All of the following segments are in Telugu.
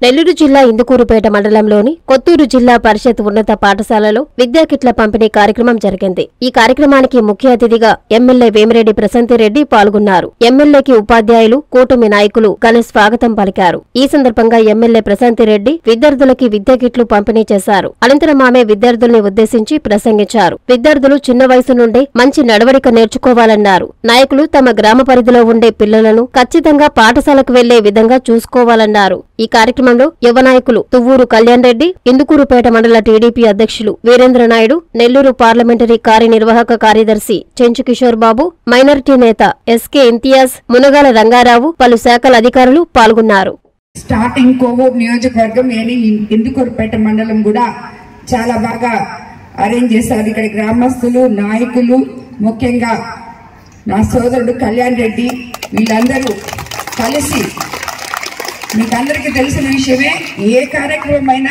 నెల్లూరు జిల్లా ఇందుకూరుపేట మండలంలోని కొత్తూరు జిల్లా పరిషత్ ఉన్నత పాఠశాలలో విద్యా కిట్ల పంపిణీ కార్యక్రమం జరిగింది ఈ కార్యక్రమానికి ముఖ్య అతిథిగా ఎమ్మెల్యే వేమిరెడ్డి ప్రశాంతిరెడ్డి పాల్గొన్నారు ఎమ్మెల్యేకి ఉపాధ్యాయులు కూటమి నాయకులు ఘన స్వాగతం పలికారు ఈ సందర్భంగా ఎమ్మెల్యే ప్రశాంతిరెడ్డి విద్యార్థులకి విద్యా కిట్లు పంపిణీ చేశారు అనంతరం ఆమె విద్యార్థుల్ని ఉద్దేశించి ప్రసంగించారు విద్యార్థులు చిన్న వయసు నుండే మంచి నడవడిక నేర్చుకోవాలన్నారు నాయకులు తమ గ్రామ పరిధిలో ఉండే పిల్లలను ఖచ్చితంగా పాఠశాలకు వెళ్లే విధంగా చూసుకోవాలన్నారు ఈ కార్యక్రమంలో యువ నాయకులు తువ్వూరు కళ్యాణ్ రెడ్డి ఇందుకూరుపేట మండల టీడీపీ అధ్యక్షులు వీరేంద్ర నాయుడు నెల్లూరు పార్లమెంటరీ కార్యనిర్వాహక కార్యదర్శి చెంచు కిషోర్ బాబు మైనారిటీ నేత ఎస్కే ఇంతియాజ్ మునగాల రంగారావు పలు శాఖల అధికారులు పాల్గొన్నారు స్టార్టింగ్ కోవూరు నియోజకవర్గం నేను ఇందుకూరుపేట మండలం కూడా చాలా బాగా అరేంజ్ చేశారు ఇక్కడ గ్రామస్తులు నాయకులు ముఖ్యంగా నా సోదరుడు కళ్యాణ్ రెడ్డి వీళ్ళందరూ కలిసి మీకు అందరికీ తెలిసిన విషయమే ఏ కార్యక్రమం అయినా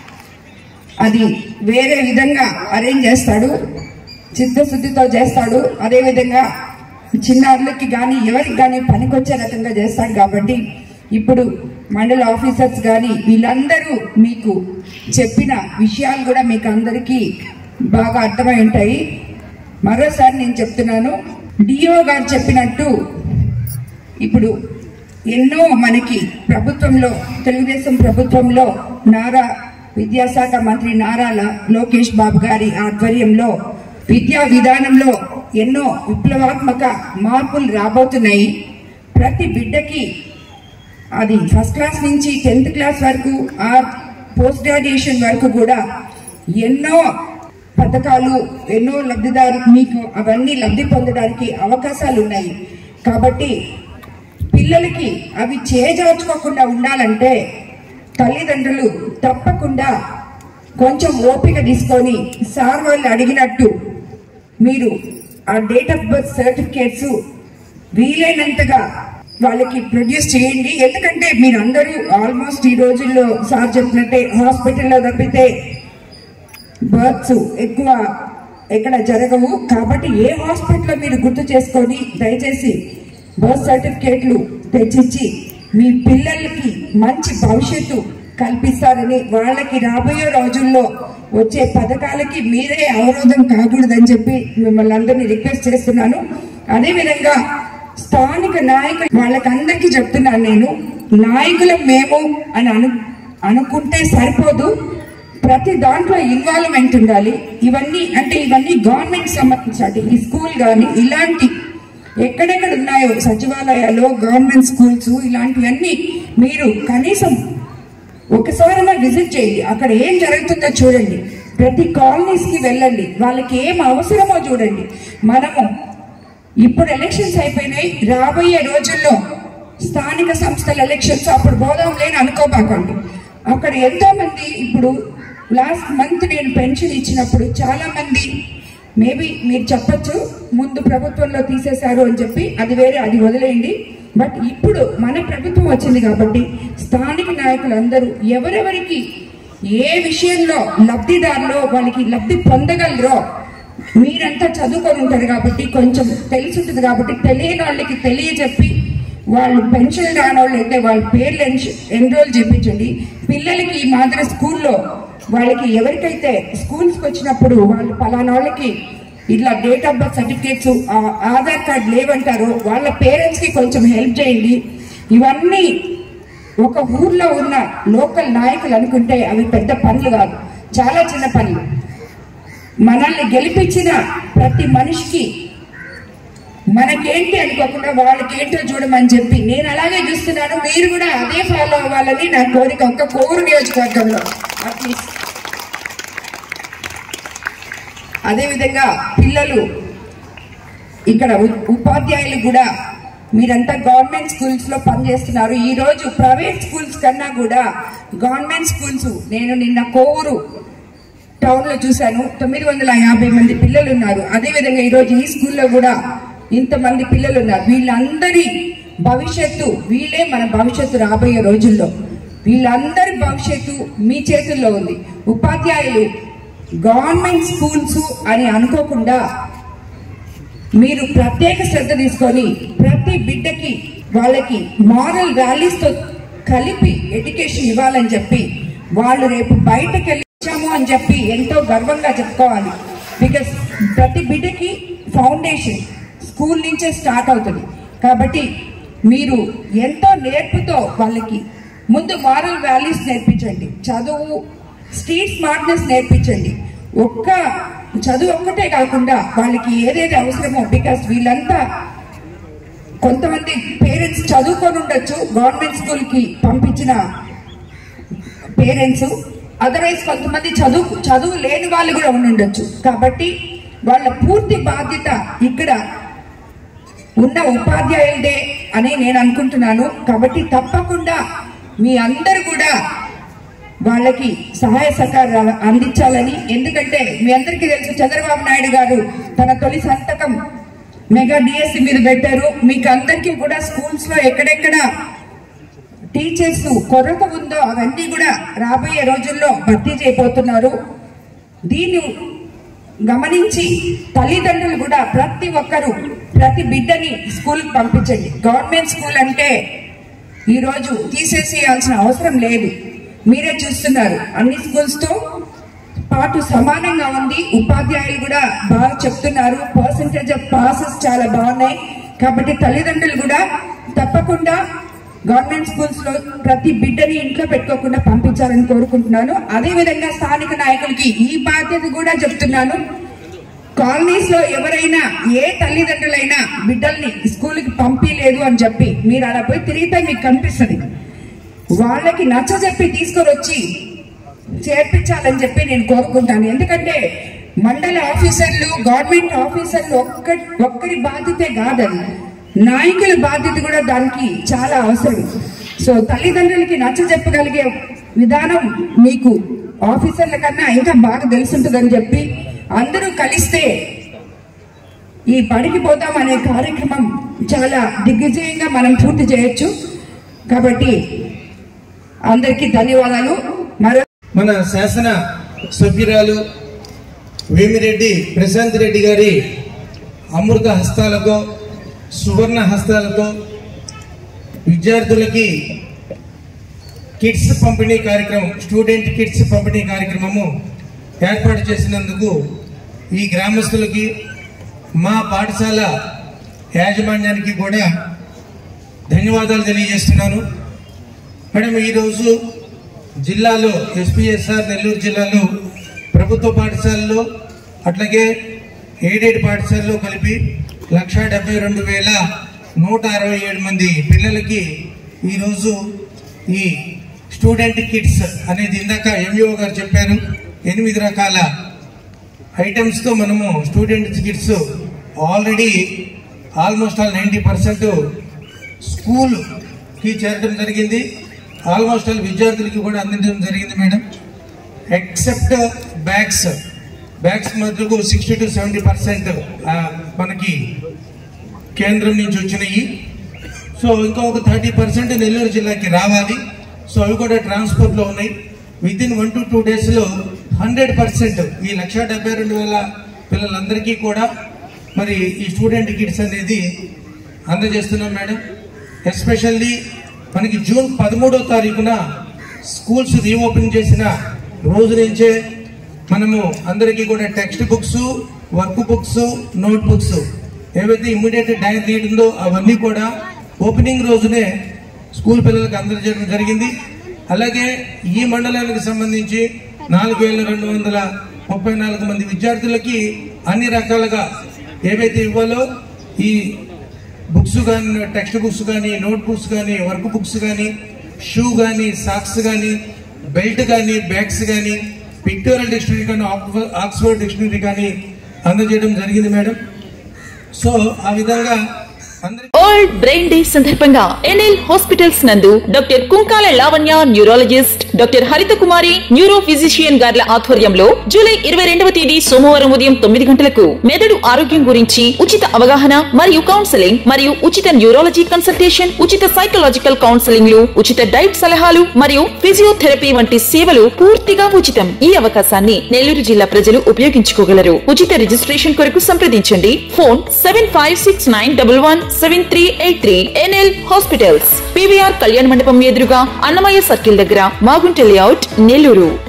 అది వేరే విధంగా అరేంజ్ చేస్తాడు చిత్తశుద్ధితో చేస్తాడు అదేవిధంగా చిన్నారులకి కానీ ఎవరికి కానీ పనికొచ్చే రకంగా చేస్తాడు కాబట్టి ఇప్పుడు మండల ఆఫీసర్స్ కానీ వీళ్ళందరూ మీకు చెప్పిన విషయాలు కూడా మీకు అందరికీ బాగా అర్థమై ఉంటాయి మరోసారి నేను చెప్తున్నాను డిఓ గారు చెప్పినట్టు ఇప్పుడు ఎన్నో మనకి ప్రభుత్వంలో తెలుగుదేశం ప్రభుత్వంలో నారా విద్యాశాఖ మంత్రి నారా ల- లోకేష్ బాబు గారి ఆధ్వర్యంలో విద్యా విధానంలో ఎన్నో విప్లవాత్మక మార్పులు రాబోతున్నాయి ప్రతి బిడ్డకి అది ఫస్ట్ క్లాస్ నుంచి టెన్త్ క్లాస్ వరకు ఆ పోస్ట్ గ్రాడ్యుయేషన్ వరకు కూడా ఎన్నో పథకాలు ఎన్నో లబ్ధిదారు మీకు అవన్నీ లబ్ధి పొందడానికి అవకాశాలు ఉన్నాయి కాబట్టి పిల్లలకి అవి చేజార్చుకోకుండా ఉండాలంటే తల్లిదండ్రులు తప్పకుండా కొంచెం ఓపిక తీసుకొని సార్ వాళ్ళు అడిగినట్టు మీరు ఆ డేట్ ఆఫ్ బర్త్ సర్టిఫికేట్స్ వీలైనంతగా వాళ్ళకి ప్రొడ్యూస్ చేయండి ఎందుకంటే మీరు అందరూ ఆల్మోస్ట్ ఈ రోజుల్లో సార్ చెప్పినట్టే హాస్పిటల్లో తప్పితే బర్త్స్ ఎక్కువ ఎక్కడ జరగవు కాబట్టి ఏ హాస్పిటల్లో మీరు గుర్తు చేసుకొని దయచేసి బర్త్ సర్టిఫికేట్లు తెచ్చిచ్చి మీ పిల్లలకి మంచి భవిష్యత్తు కల్పిస్తారని వాళ్ళకి రాబోయే రోజుల్లో వచ్చే పథకాలకి మీరే అవరోధం కాకూడదని చెప్పి మిమ్మల్ని అందరినీ రిక్వెస్ట్ చేస్తున్నాను అదేవిధంగా స్థానిక నాయకులు వాళ్ళకందరికీ చెప్తున్నాను నేను నాయకులం మేము అని అను అనుకుంటే సరిపోదు ప్రతి దాంట్లో ఇన్వాల్వ్మెంట్ ఉండాలి ఇవన్నీ అంటే ఇవన్నీ గవర్నమెంట్ సంబంధించి ఈ స్కూల్ కానీ ఇలాంటి ఎక్కడెక్కడ ఉన్నాయో సచివాలయాలు గవర్నమెంట్ స్కూల్స్ ఇలాంటివన్నీ మీరు కనీసం ఒకసారైనా విజిట్ చేయండి అక్కడ ఏం జరుగుతుందో చూడండి ప్రతి కాలనీస్ కి వెళ్ళండి వాళ్ళకి ఏం అవసరమో చూడండి మనము ఇప్పుడు ఎలక్షన్స్ అయిపోయినాయి రాబోయే రోజుల్లో స్థానిక సంస్థల ఎలక్షన్స్ అప్పుడు పోదాం లేని అనుకోబాకండి అక్కడ ఎంతో మంది ఇప్పుడు లాస్ట్ మంత్ నేను పెన్షన్ ఇచ్చినప్పుడు చాలా మంది మేబీ మీరు చెప్పొచ్చు ముందు ప్రభుత్వంలో తీసేశారు అని చెప్పి అది వేరే అది వదిలేయండి బట్ ఇప్పుడు మన ప్రభుత్వం వచ్చింది కాబట్టి స్థానిక నాయకులందరూ ఎవరెవరికి ఏ విషయంలో లబ్ధిదారులో వాళ్ళకి లబ్ధి పొందగలరో మీరంతా చదువుకొని ఉంటారు కాబట్టి కొంచెం తెలిసి ఉంటుంది కాబట్టి తెలియని వాళ్ళకి తెలియజెప్పి వాళ్ళు పెన్షన్ రాని వాళ్ళు అయితే వాళ్ళ పేర్లు ఎన్- ఎన్రోల్ చేయించండి పిల్లలకి ఈ మాదిరి స్కూల్లో వాళ్ళకి ఎవరికైతే స్కూల్స్కి వచ్చినప్పుడు వాళ్ళు పలానా వాళ్ళకి ఇట్లా date of birth certificates Aadhaar card లేవంటారో వాళ్ళ పేరెంట్స్కి కొంచెం హెల్ప్ చేయండి ఇవన్నీ ఒక ఊర్లో ఉన్న లోకల్ నాయకులు అనుకుంటే అవి పెద్ద పనులు కాదు చాలా చిన్న పనులు మనల్ని గెలిపించిన ప్రతి మనిషికి మనకేంటి అనుకోకుండా వాళ్ళకేంటో చూడమని చెప్పి నేను అలాగే చూస్తున్నాను మీరు కూడా అదే ఫాలో అవ్వాలని నా కోరిక ఒక్క కోరు నియోజకవర్గంలో అట్లీస్ట్ అదేవిధంగా పిల్లలు ఇక్కడ ఉ- ఉపాధ్యాయులు కూడా మీరంతా గవర్నమెంట్ స్కూల్స్ లో పనిచేస్తున్నారు ఈ రోజు ప్రైవేట్ స్కూల్స్ కన్నా కూడా గవర్నమెంట్ స్కూల్స్ నేను నిన్న కోవూరు టౌన్ లో చూశాను తొమ్మిది వందల యాభై మంది పిల్లలు ఉన్నారు అదేవిధంగా ఈ రోజు ఈ స్కూల్లో కూడా ఇంతమంది పిల్లలు ఉన్నారు వీళ్ళందరి భవిష్యత్తు వీళ్ళే మన భవిష్యత్తు రాబోయే రోజుల్లో వీళ్ళందరి భవిష్యత్తు మీ చేతుల్లో ఉంది ఉపాధ్యాయులు గవర్నమెంట్ స్కూల్స్ అని అనుకోకుండా మీరు ప్రత్యేక శ్రద్ధ తీసుకొని ప్రతి బిడ్డకి వాళ్ళకి మారల్ ర్యాలీస్ తో కలిపి ఎడ్యుకేషన్ ఇవ్వాలని చెప్పి వాళ్ళు రేపు బయటకు వెళ్ళాము అని చెప్పి ఎంతో గర్వంగా చెప్పుకోవాలి బికాస్ ప్రతి బిడ్డకి ఫౌండేషన్ స్కూల్ నుంచే స్టార్ట్ అవుతుంది కాబట్టి మీరు ఎంతో నేర్పుతో వాళ్ళకి ముందు మారల్ వాల్యూస్ నేర్పించండి చదువు స్ట్రీట్ స్మార్ట్నెస్ నేర్పించండి ఒక్క చదువు ఒక్కటే కాకుండా వాళ్ళకి ఏదేది అవసరమో బికాస్ వీళ్ళంతా కొంతమంది పేరెంట్స్ చదువుకొని ఉండొచ్చు గవర్నమెంట్ స్కూల్ కి పంపించిన పేరెంట్స్ అదర్వైజ్ కొంతమంది చదువు చదువు లేని వాళ్ళు కూడా ఉండి ఉండొచ్చు కాబట్టి వాళ్ళ పూర్తి బాధ్యత ఇక్కడ ఉన్న ఉపాధ్యాయులదే అని నేను అనుకుంటున్నాను కాబట్టి తప్పకుండా మీ అందరు కూడా వాళ్ళకి సహాయ సహకారాలు అందించాలని ఎందుకంటే మీ అందరికీ తెలుసు చంద్రబాబు నాయుడు గారు తన తొలి సంతకం మెగా డిఎస్సి మీద పెట్టారు మీకు అందరికీ కూడా స్కూల్స్ లో ఎక్కడెక్కడ టీచర్స్ కొరత ఉందో అవన్నీ కూడా రాబోయే రోజుల్లో భర్తీ చేయబోతున్నారు దీన్ని గమనించి తల్లిదండ్రులు కూడా ప్రతి ఒక్కరూ ప్రతి బిడ్డని స్కూల్కి పంపించండి గవర్నమెంట్ స్కూల్ అంటే ఈరోజు తీసేసేయాల్సిన అవసరం లేదు మీరే చూస్తున్నారు అన్ని స్కూల్స్ తో పాటు సమానంగా ఉంది ఉపాధ్యాయులు కూడా బాగా చెప్తున్నారు పర్సంటేజ్ ఆఫ్ పాసెస్ చాలా బాగున్నాయి కాబట్టి తల్లిదండ్రులు కూడా తప్పకుండా గవర్నమెంట్ స్కూల్స్ లో ప్రతి బిడ్డని ఇంట్లో పెట్టుకోకుండా పంపించాలని కోరుకుంటున్నాను అదే విధంగా స్థానిక నాయకులకి ఈ బాధ్యత కూడా చెప్తున్నాను కాలనీస్ లో ఎవరైనా ఏ తల్లిదండ్రులైనా బిడ్డల్ని స్కూల్ కి పంపించలేదు అని చెప్పి మీరు అలా పోయి తిరిగితే మీకు కనిపిస్తుంది వాళ్ళకి నచ్చ చెప్పి తీసుకొని వచ్చి చేర్పించాలని చెప్పి నేను కోరుకుంటాను ఎందుకంటే మండల ఆఫీసర్లు గవర్నమెంట్ ఆఫీసర్లు ఒక్క ఒక్కరి బాధ్యతే కాదది నాయకుల బాధ్యత కూడా దానికి చాలా అవసరం సో తల్లిదండ్రులకి నచ్చ చెప్పగలిగే విధానం మీకు ఆఫీసర్ల కన్నా ఇంకా బాగా తెలుసుంటుందని చెప్పి అందరూ కలిస్తే ఈ పడికి పోతాం అనే కార్యక్రమం చాలా దిగ్విజయంగా మనం పూర్తి చేయొచ్చు కాబట్టి అందరికీ ధన్యవాదాలు మరో మన శాసన సభ్యురాలు వేమిరెడ్డి ప్రశాంత్ రెడ్డి గారి అమృత హస్తాలతో సువర్ణ హస్తాలతో విద్యార్థులకి కిట్స్ పంపిణీ కార్యక్రమం స్టూడెంట్ కిట్స్ పంపిణీ కార్యక్రమము ఏర్పాటు చేసినందుకు ఈ గ్రామస్తులకి మా పాఠశాల యాజమాన్యానికి కూడా ధన్యవాదాలు తెలియజేస్తున్నాను మేడం ఈరోజు జిల్లాలో ఎస్పీఎస్ఆర్ నెల్లూరు జిల్లాలో ప్రభుత్వ పాఠశాలలో అట్లాగే ఎయిడెడ్ పాఠశాలలో కలిపి లక్ష డెబ్బై రెండు వేల నూట అరవై ఏడు మంది పిల్లలకి ఈరోజు ఈ స్టూడెంట్ కిట్స్ అనేది ఇందాక ఎంఈఓ గారు చెప్పారు ఎనిమిది రకాల ఐటమ్స్తో మనము student kits already almost all ninety percent స్కూల్కి చేరడం జరిగింది ఆల్మోస్ట్ ఆల్ విద్యార్థులకి కూడా అందించడం జరిగింది మేడం ఎక్సెప్ట్ బ్యాగ్స్ బ్యాగ్స్ మధ్యకు సిక్స్టీ టు సెవెంటీ పర్సెంట్ మనకి కేంద్రం నుంచి వచ్చినాయి సో ఇంకొక థర్టీ పర్సెంట్ నెల్లూరు జిల్లాకి రావాలి సో అవి కూడా ట్రాన్స్పోర్ట్లో ఉన్నాయి with in one to two డేస్లో హండ్రెడ్ పర్సెంట్ ఈ లక్ష డెబ్బై రెండు వేల పిల్లలందరికీ కూడా మరి ఈ స్టూడెంట్ కిట్స్ అనేది అందజేస్తున్నాం మేడం ఎస్పెషల్లీ మనకి జూన్ పదమూడో తారీఖున స్కూల్స్ రీఓపెన్ చేసిన రోజు నుంచే మనము అందరికీ కూడా text books work books note books ఏవైతే ఇమ్మీడియట్ డైర్ నీడ్ ఉందో అవన్నీ కూడా ఓపెనింగ్ రోజునే స్కూల్ పిల్లలకు అందజేయడం జరిగింది అలాగే ఈ మండలానికి సంబంధించి నాలుగు వేల రెండు వందల ముప్పై నాలుగు మంది విద్యార్థులకి అన్ని రకాలుగా ఏవైతే ఇవ్వాలో ఈ బుక్స్ కానీ టెక్స్ట్ బుక్స్ కానీ నోట్ బుక్స్ కానీ వర్క్ బుక్స్ కానీ షూ కానీ సాక్స్ కానీ బెల్ట్ కానీ బ్యాగ్స్ కానీ పిక్టోరియల్ డిక్షనరీ కానీ ఆక్స్ఫ- ఆక్స్ఫర్డ్ డిక్షనరీ కానీ అందజేయడం జరిగింది మేడం సో ఆ విధంగా అందరి వరల్డ్ బ్రెయిన్ డే సందర్భంగా ఎన్ఎల్ హాస్పిటల్స్ నందు doctor Kunkala Lavanya neurologist doctor Haritha Kumari neuro physician గార్ల ఆధ్వర్యంలో జూలై ఇరవై రెండవ తేదీ సోమవారం ఉదయం తొమ్మిది గంటలకు మెదడు ఆరోగ్యం గురించి ఉచిత అవగాహన మరియు కౌన్సెలింగ్ మరియు ఉచిత న్యూరాలజీ కన్సల్టేషన్ ఉచిత సైకలాజికల్ కౌన్సెలింగ్ లు ఉచిత డైట్ సలహాలు మరియు ఫిజియోథెరపీ వంటి సేవలు పూర్తిగా ఉచితం ఈ అవకాశాన్ని నెల్లూరు జిల్లా ప్రజలు ఉపయోగించుకోగలరు ఉచిత రిజిస్ట్రేషన్ కొరకు సంప్రదించండి phone seven five six nine double one seven three eight three NL hospitals PVR కళ్యాణ మండపం ఎదురుగా అన్నమయ్య సర్కిల్ దగ్గర మాగుంట లేఅవుట్ నెల్లూరు